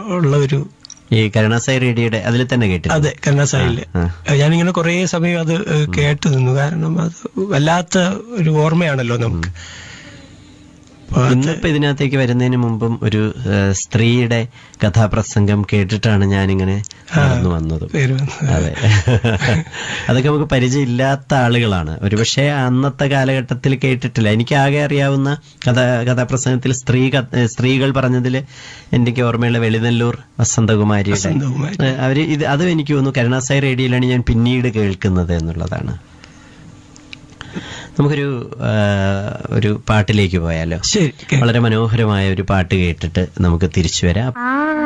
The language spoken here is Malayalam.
ഉള്ള ഒരു ഈ കരുണാസായി റേഡിയോയുടെ അതിൽ തന്നെ കേട്ടു അതെ കരുണാസായില് ആ. ഞാനിങ്ങനെ കുറേ സമയം അത് ഏഹ്, കേട്ടു നിന്നു കാരണം അത് വല്ലാത്ത ഒരു ഓർമ്മയാണല്ലോ നമുക്ക് അപ്പൊ അത് ഇന്നിപ്പോ ഇതിനകത്തേക്ക് വരുന്നതിന് മുമ്പും ഒരു ആ, സ്ത്രീയുടെ കഥാപ്രസംഗം കേട്ടിട്ടാണ് ഞാനിങ്ങനെ നടന്നു വന്നതും പേര് വന്നത്. അതെ അതൊക്കെ നമുക്ക് പരിചയമില്ലാത്ത ആളുകളാണ് ഒരുപക്ഷെ അന്നത്തെ കാലഘട്ടത്തിൽ കേട്ടിട്ടില്ല എനിക്ക് ആകെ അറിയാവുന്ന കഥ കഥാപ്രസംഗത്തിൽ സ്ത്രീ ക- സ്ത്രീകൾ പറഞ്ഞതിൽ എനിക്ക് ഓർമ്മയുള്ള വെളിനല്ലൂർ വസന്തകുമാരിയുടെ വസന്തകുമാരി. ഏഹ് അവര് ഇത് അതും എനിക്ക് തോന്നുന്നു കരുണാസായി റേഡിയോയിലാണ് ഞാൻ പിന്നീട് കേൾക്കുന്നത് എന്നുള്ളതാണ് നമുക്കൊരു ആ, ഒരു പാട്ടിലേക്ക് പോയാലോ ശരി കേ- വളരെ മനോഹരമായ ഒരു പാട്ട് കേട്ടിട്ട് നമുക്ക് തിരിച്ചു വരാം ആ